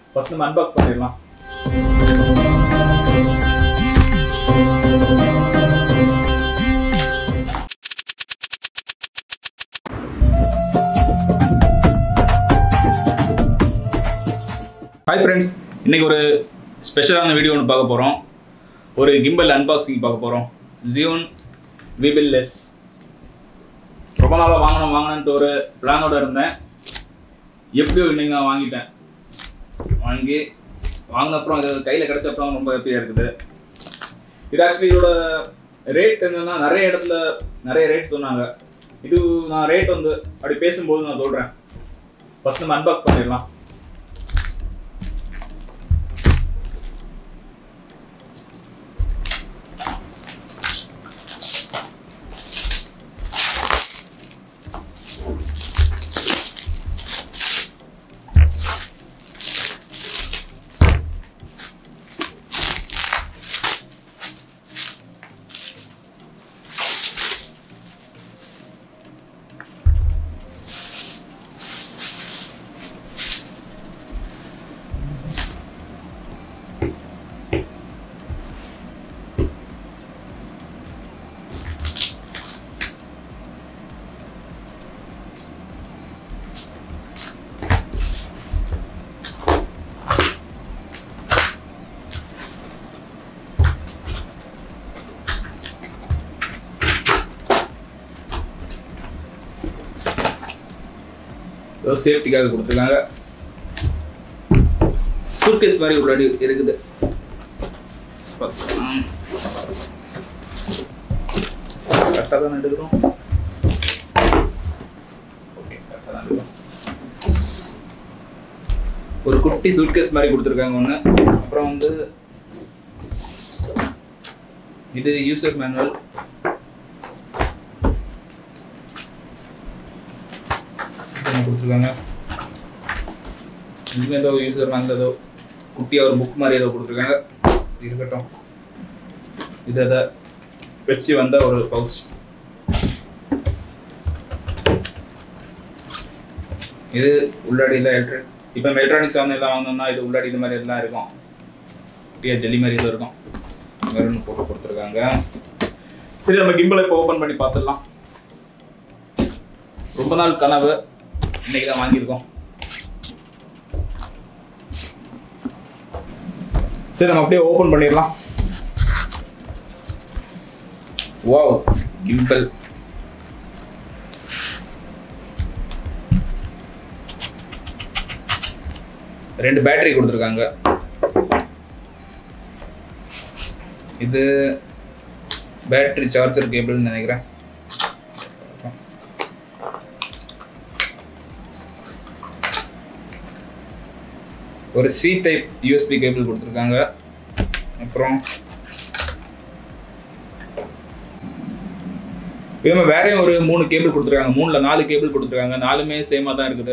First நம்ம unbox பண்ணிடலாம் hi friends இன்னைக்கு ஒரு ஸ்பெஷலான வீடியோ ஒன்று பார்க்க போகிறோம் ஒரு கிம்பல் அன்பாக்சிங் பார்க்க போகிறோம் ஜியோன் விபில் லெஸ் ரொம்ப நாளாக வாங்கணும் வாங்கணுன்ட்டு ஒரு பிளானோட இருந்தேன் எப்படியோ இன்னைக்கு நான் வாங்கிட்டேன் வாங்கி வாங்கின அப்புறம் இது கையில் கிடைச்ச அப்புறம் ரொம்ப ஹாப்பியாக இருக்குது இது ஆக்சுவலி இதோட ரேட் என்னன்னா நிறைய இடத்துல நிறைய ரேட் சொன்னாங்க இது நான் ரேட் வந்து அப்படி பேசும்போது நான் சொல்கிறேன் ஃபர்ஸ்ட் நம்ம அன்பாக்ஸ் பண்ணிடலாம் ஏதோ சேஃப்டிக்காக கொடுத்துருக்காங்க சூட்கேஸ் மாதிரி உள்ளாடி இருக்குது கரெக்டாக தான் எடுக்கிறோம் ஓகே கரெக்டாக தான் எடுக்கிறோம் ஒரு குட்டி சூட்கேஸ் மாதிரி கொடுத்துருக்காங்க ஒன்று அப்புறம் வந்து இது யூசர் மேனுவல் என்ன கொடுத்துருக்காங்க இதுவும் ஏதோ யூசர் மேனில் ஏதோ குட்டியாக ஒரு புக் மாதிரி ஏதோ கொடுத்துருக்காங்க இது இருக்கட்டும் இது அதை வச்சு வந்த ஒரு பவுச் இது உள்ளாடியில் எலக்ட்ரிக் இப்போ எலக்ட்ரானிக் சாதனம் எல்லாம் வாங்கணும்னா இது உள்ளாடி இது மாதிரி எல்லாம் இருக்கும் குட்டியாக ஜெல்லி மாதிரி எதுவும் இருக்கும் மெரூன் போட்டு கொடுத்துருக்காங்க சரி நம்ம கிம்பலை இப்போ ஓப்பன் பண்ணி பார்த்துடலாம் ரொம்ப நாள் கனவு இன்னைக்கு தான் வாங்கியிருக்கோம் சரி நம்ம அப்படியே ஓபன் பண்ணிடலாம் வாவ் கிம்பல் ரெண்டு பேட்டரி கொடுத்துருக்காங்க இது பேட்டரி சார்ஜர் கேபிள்னு நினைக்கிறேன் ஒரு சி டைப் யூஎஸ்பி கேபிள் கொடுத்துருக்காங்க அப்புறம் இவங்க வேறையும் ஒரு மூணு கேபிள் கொடுத்துருக்காங்க மூணுல நாலு கேபிள் கொடுத்துருக்காங்க நாலுமே சேமாக தான் இருக்குது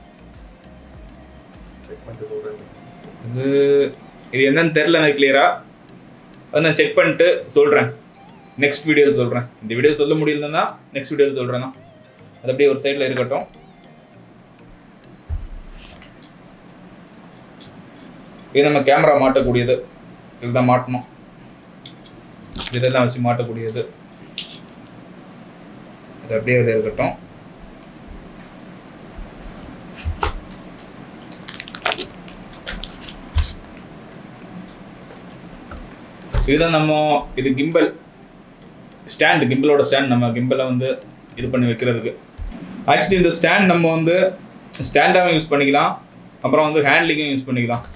இது இது என்னன்னு தெரில எனக்கு கிளியரா அது நான் செக் பண்ணிட்டு சொல்கிறேன் நெக்ஸ்ட் வீடியோவில் சொல்கிறேன் இந்த வீடியோ சொல்ல முடியலன்னா நெக்ஸ்ட் வீடியோவில் சொல்கிறேன்னா அது அப்படியே ஒரு சைடில் இருக்கட்டும் இது நம்ம கேமரா மாட்டக்கூடியது இதுதான் மாட்டணும் இதெல்லாம் வச்சு மாட்டக்கூடியது இது அப்படியே இது இருக்கட்டும் இதுதான் நம்ம இது கிம்பல் ஸ்டாண்ட் கிம்பலோட ஸ்டாண்ட் நம்ம கிம்பலை வந்து இது பண்ணி வைக்கிறதுக்கு ஆக்சுவலி இந்த ஸ்டாண்ட் நம்ம வந்து ஸ்டாண்டாகவும் யூஸ் பண்ணிக்கலாம் அப்புறம் வந்து ஹேண்ட்லிங்கும் யூஸ் பண்ணிக்கலாம்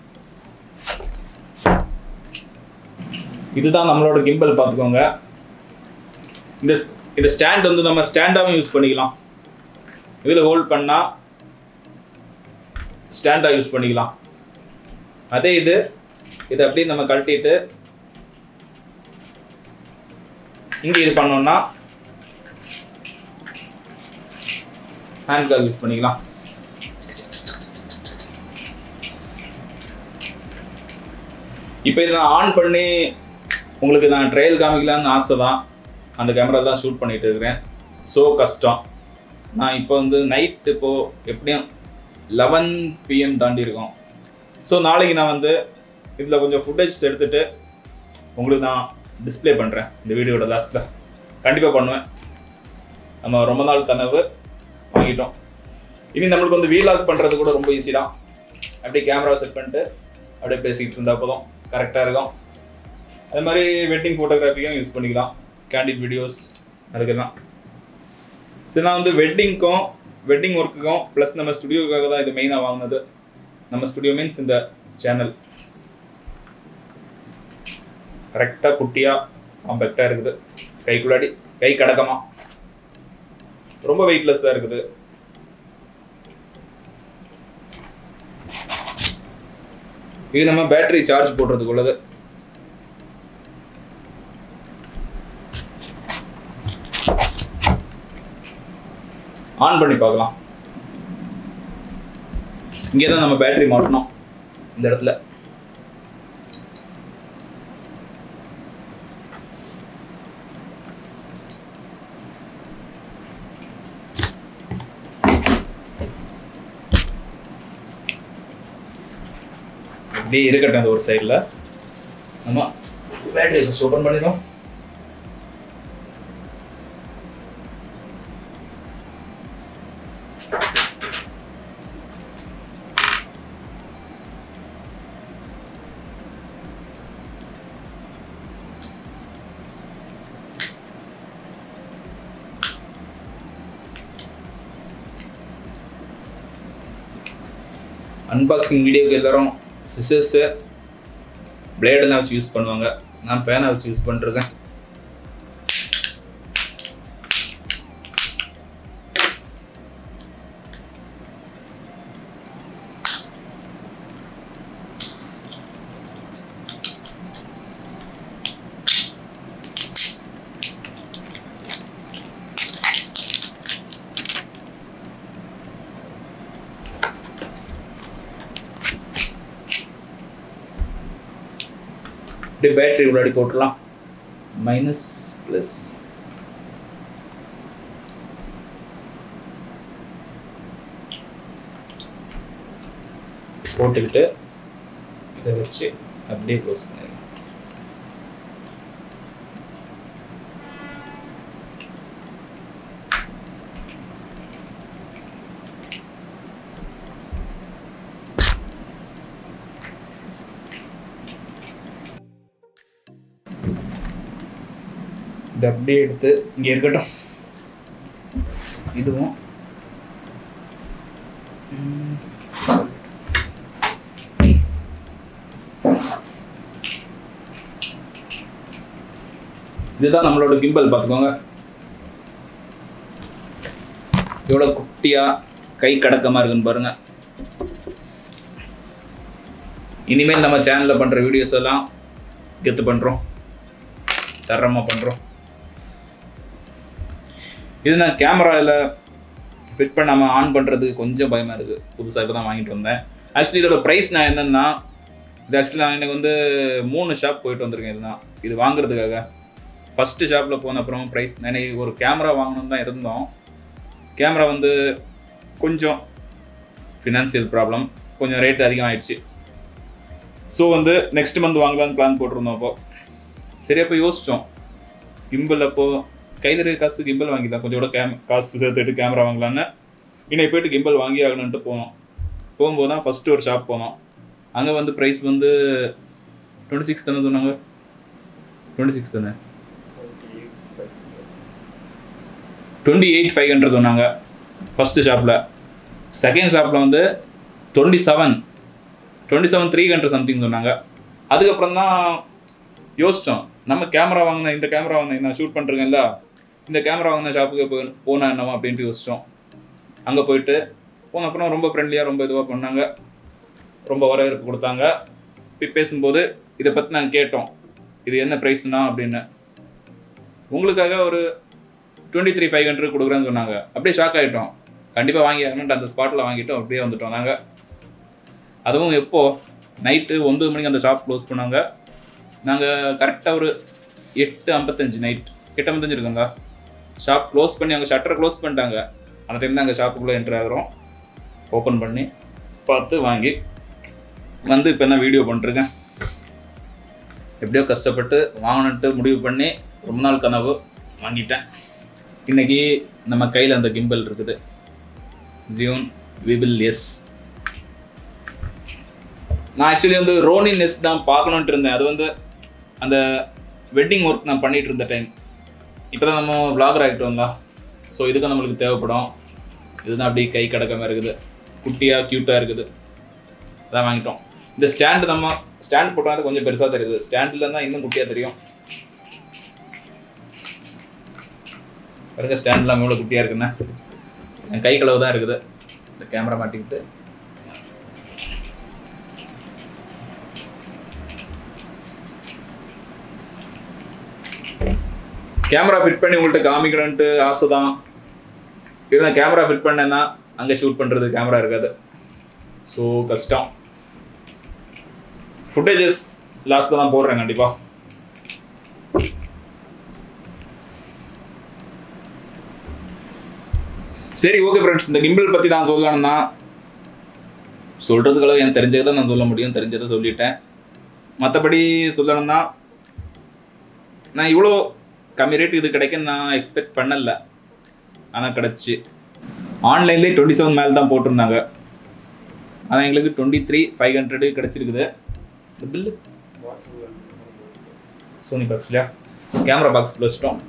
இதுதான் நம்மளோட கிம்பல் பார்த்துக்கோங்க இந்த இந்த ஸ்டாண்ட் வந்து நம்ம ஸ்டாண்டாகவும் யூஸ் பண்ணிக்கலாம் இதில் ஹோல்ட் பண்ணால் ஸ்டாண்டாக யூஸ் பண்ணிக்கலாம் அதே இது இதை அப்படியே நம்ம கழட்டிட்டு இங்கே இது பண்ணோம்னா ஹேண்ட் பேக் யூஸ் பண்ணிக்கலாம் இப்போ இதை நான் ஆன் பண்ணி உங்களுக்கு நான் ட்ரையல் காமிக்கலாம்னு ஆசை தான் அந்த கேமரா தான் ஷூட் பண்ணிட்டு இருக்கிறேன் ஸோ கஷ்டம் நான் இப்போ வந்து நைட் இப்போது எப்படியும் லெவன் பிஎம் தாண்டி இருக்கோம் ஸோ நாளைக்கு நான் வந்து இதில் கொஞ்சம் ஃபுட்டேஜ் எடுத்துட்டு உங்களுக்கு நான் டிஸ்ப்ளே பண்ணுறேன் இந்த வீடியோட லாஸ்ட்டில் கண்டிப்பாக பண்ணுவேன் நம்ம ரொம்ப நாள் கனவு வாங்கிட்டோம் இனி நம்மளுக்கு வந்து வீலாக் பண்ணுறது கூட ரொம்ப ஈஸி தான் அப்படியே கேமரா செட் பண்ணிட்டு அப்படியே பேசிக்கிட்டு இருந்தால் போதும் கரெக்டாக இருக்கும் அது மாதிரி வெட்டிங் ஃபோட்டோகிராஃபிக்கும் யூஸ் பண்ணிக்கலாம் கேண்டிட் வீடியோஸ் அதுக்கெல்லாம் சரி நான் வந்து வெட்டிங்க்கும் வெட்டிங் ஒர்க்குக்கும் ப்ளஸ் நம்ம ஸ்டுடியோக்காக தான் இது மெயினாக வாங்கினது நம்ம ஸ்டுடியோ மீன்ஸ் இந்த சேனல் கரெக்டாக குட்டியாக காம்பேக்டாக இருக்குது கைக்குள்ளாடி கை கடக்கமா ரொம்ப வெயிட்லெஸ்ஸாக இருக்குது இது நம்ம பேட்டரி சார்ஜ் போடுறதுக்கு உள்ளது ஆன் பண்ணி பார்க்கலாம் இங்கே தான் நம்ம பேட்டரி மாட்டணும் இந்த இடத்துல அப்படியே இருக்கட்டும் அந்த ஒரு சைடில் நம்ம பேட்டரி ஃபஸ்ட் ஓப்பன் பண்ணிடலாம் அன்பாக்சிங் வீடியோக்கு எல்லாரும் சிசர்ஸு பிளேடெல்லாம் வச்சு யூஸ் பண்ணுவாங்க நான் பேனா வச்சு யூஸ் பண்ணிருக்கேன் இப்படி பேட்டரி உள்ளாடி போட்டுடலாம் மைனஸ் ப்ளஸ் போட்டுக்கிட்டு இதை வச்சு அப்படியே க்ளோஸ் பண்ணிடலாம் இது அப்படியே எடுத்து இங்கே இருக்கட்டும் இதுவும் ம். இதுதான் நம்மளோட கிம்பல் பார்த்துக்கோங்க எவ்வளோ குட்டியாக கை கடக்கமாக இருக்குன்னு பாருங்க இனிமேல் நம்ம சேனலில் பண்ணுற வீடியோஸ் எல்லாம் கெத்து பண்ணுறோம் தரமாக பண்ணுறோம் இது நான் கேமராவில் ஃபிட் பண்ணாமல் ஆன் பண்ணுறதுக்கு கொஞ்சம் பயமாக இருக்குது புதுசாக இப்போ தான் வாங்கிட்டு வந்தேன் ஆக்சுவலி இதோட ப்ரைஸ் நான் என்னென்னா இது ஆக்சுவலி நான் எனக்கு வந்து மூணு ஷாப் போயிட்டு வந்திருக்கேன் இதுதான் இது வாங்குறதுக்காக ஃபஸ்ட்டு ஷாப்பில் போன அப்புறம் ப்ரைஸ் எனக்கு ஒரு கேமரா வாங்கணும்னு தான் இருந்தோம் கேமரா வந்து கொஞ்சம் ஃபினான்சியல் ப்ராப்ளம் கொஞ்சம் ரேட் அதிகமாகிடுச்சு ஸோ வந்து நெக்ஸ்ட் மந்த் வாங்கலாம்னு பிளான் போட்டிருந்தோம் அப்போ சரி அப்போ யோசித்தோம் கிம்பிள் அப்போ கையில் இருக்க காசு கிம்பிள் வாங்கிக்கலாம் கொஞ்சம் கூட கேம் காசு சேர்த்துட்டு கேமரா வாங்கலான்னு இன்னைக்கு போயிட்டு கிம்பிள் வாங்கி ஆகணுன்ட்டு போனோம் போகும்போது தான் ஃபஸ்ட்டு ஒரு ஷாப் போனோம் அங்கே வந்து ப்ரைஸ் வந்து டுவெண்ட்டி சிக்ஸ் தானே சொன்னாங்க டுவெண்ட்டி சிக்ஸ் தானே டுவெண்ட்டி எயிட் ஃபைவ் ஹண்ட்ரட் சொன்னாங்க ஃபஸ்ட்டு ஷாப்பில் செகண்ட் ஷாப்பில் வந்து twenty seven twenty seven three hundred something சொன்னாங்க அதுக்கப்புறம் தான் யோசித்தோம் நம்ம கேமரா வாங்கின இந்த கேமரா வாங்கின நான் ஷூட் பண்ணுறேங்கல்ல இந்த கேமரா வாங்கின ஷாப்புக்கு போ போனா என்னவா அப்படின்ட்டு யோசித்தோம் அங்கே போயிட்டு போன அப்புறம் ரொம்ப ஃப்ரெண்ட்லியாக ரொம்ப இதுவாக பண்ணாங்க ரொம்ப வரவேற்பு கொடுத்தாங்க இப்போ பேசும்போது இதை பற்றி நாங்கள் கேட்டோம் இது என்ன ப்ரைஸ்னா அப்படின்னு உங்களுக்காக ஒரு டுவெண்ட்டி த்ரீ ஃபைவ் ஹண்ட்ரட் கொடுக்குறேன்னு சொன்னாங்க அப்படியே ஷாக் ஆகிட்டோம் கண்டிப்பாக வாங்கி ஆகணுன்ட்டு அந்த ஸ்பாட்டில் வாங்கிட்டோம் அப்படியே வந்துட்டோம் நாங்கள் அதுவும் எப்போ நைட்டு ஒன்பது மணிக்கு அந்த ஷாப் க்ளோஸ் பண்ணாங்க நாங்கள் கரெக்டாக ஒரு எட்டு ஐம்பத்தஞ்சு நைட் எட்டு ஐம்பத்தஞ்சு இருக்குங்க ஷாப் க்ளோஸ் பண்ணி அவங்க ஷட்டரை க்ளோஸ் பண்ணிட்டாங்க அந்த டைம் தான் அங்கே ஷாப்புக்குள்ளே என்ட்ரு ஆகிறோம் ஓப்பன் பண்ணி பார்த்து வாங்கி வந்து இப்போ தான் வீடியோ பண்ணிருக்கேன் எப்படியோ கஷ்டப்பட்டு வாங்கணுன்ட்டு முடிவு பண்ணி ரொம்ப நாள் கனவு வாங்கிட்டேன் இன்னைக்கு நம்ம கையில் அந்த கிம்பல் இருக்குது ஜியோன் விபில் எஸ் நான் ஆக்சுவலி வந்து ரோனின் எஸ் தான் பார்க்கணுன்ட்டு இருந்தேன் அது வந்து அந்த வெட்டிங் ஒர்க் நான் பண்ணிட்டு இருந்த டைம் இப்போ தான் நம்ம vlogger ஆகிட்டோம்ல ஸோ இதுக்கு நம்மளுக்கு தேவைப்படும் இதுதான் அப்படியே கை கடக்காம இருக்குது குட்டியாக க்யூட்டாக இருக்குது அதான் வாங்கிட்டோம் இந்த ஸ்டாண்டு நம்ம ஸ்டாண்ட் போட்டால் கொஞ்சம் பெருசாக தெரியுது ஸ்டாண்டில் தான் இன்னும் குட்டியாக தெரியும் பாருங்க ஸ்டாண்ட்லாம் எவ்வளோ குட்டியாக இருக்குண்ணே என் கை களவு தான் இருக்குது இந்த கேமரா மாட்டிக்கிட்டு கேமரா ஃபிட் பண்ணி உங்கள்கிட்ட காமிக்கணுன்ட்டு ஆசை தான் இருந்தால் கேமரா ஃபிட் பண்ணேன்னா அங்கே ஷூட் பண்ணுறது கேமரா இருக்காது ஸோ கஷ்டம் ஃபுட்டேஜஸ் லாஸ்ட்டில் தான் போடுறேன் கண்டிப்பாக சரி ஓகே ஃப்ரெண்ட்ஸ் இந்த கிம்பிள் பற்றி நான் சொல்லணும்னா சொல்கிறதுக்கெல்லாம் எனக்கு தெரிஞ்சதை நான் சொல்ல முடியும் தெரிஞ்சதை சொல்லிட்டேன் மற்றபடி சொல்லணும்னா நான் இவ்வளோ கம்மி ரேட் இது கிடைக்குன்னு நான் எக்ஸ்பெக்ட் பண்ணல ஆனால் கிடச்சி ஆன்லைன்லேயே டுவெண்ட்டி செவன் மேலே தான் போட்டிருந்தாங்க ஆனால் எங்களுக்கு டுவெண்ட்டி த்ரீ ஃபைவ் ஹண்ட்ரடு கிடச்சிருக்குது இந்த பில்லு சோனி பாக்ஸ்லையா கேமரா பாக்ஸ் வச்சிட்டோம்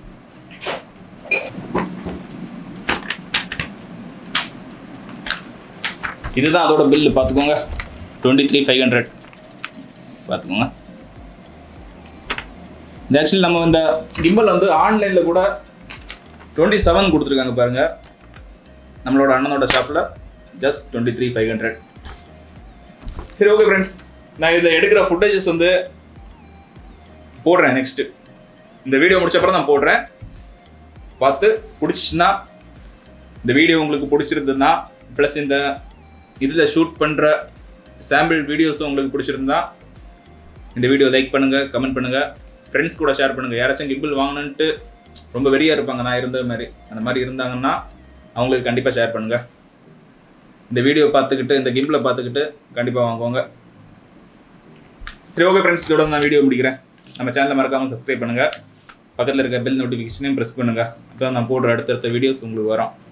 இதுதான் அதோட பில்லு பார்த்துக்கோங்க டுவெண்ட்டி த்ரீ ஃபைவ் ஹண்ட்ரட் பார்த்துக்கோங்க இந்த ஆக்சுவலி நம்ம இந்த கிம்பல் வந்து ஆன்லைனில் கூட டுவெண்ட்டி செவன் கொடுத்துருக்காங்க பாருங்க நம்மளோட அண்ணனோட ஷாப்பில் just twenty three five hundred சரி ஓகே ஃப்ரெண்ட்ஸ் நான் இதில் எடுக்கிற ஃபுட்டேஜஸ் வந்து போடுறேன் நெக்ஸ்ட்டு இந்த வீடியோ முடிச்ச அப்புறம் நான் போடுறேன் பார்த்து பிடிச்சிச்சுன்னா இந்த வீடியோ உங்களுக்கு பிடிச்சிருந்ததுன்னா ப்ளஸ் இந்த இதில் ஷூட் பண்ணுற சாம்பிள் வீடியோஸும் உங்களுக்கு பிடிச்சிருந்தா இந்த வீடியோ லைக் பண்ணுங்கள் கமெண்ட் பண்ணுங்கள் ஃப்ரெண்ட்ஸ் கூட ஷேர் பண்ணுங்கள் யாராச்சும் கிம்பிள் வாங்கணுன்ட்டு ரொம்ப வெறியாக இருப்பாங்க நான் இருந்த மாதிரி அந்த மாதிரி இருந்தாங்கன்னா அவங்களுக்கு கண்டிப்பாக ஷேர் பண்ணுங்கள் இந்த வீடியோ பார்த்துக்கிட்டு இந்த கிம்பிளை பார்த்துக்கிட்டு கண்டிப்பாக வாங்குவாங்க சரி ஓகே ஃப்ரெண்ட்ஸ் இதோட நான் வீடியோ முடிக்கிறேன் நம்ம சேனலை மறக்காமல் சப்ஸ்கிரைப் பண்ணுங்கள் பக்கத்தில் இருக்க பெல் நோட்டிஃபிகேஷனையும் ப்ரெஸ் பண்ணுங்கள் அப்போ நான் போடுற அடுத்தடுத்த வீடியோஸ் உங்களுக்கு வரும்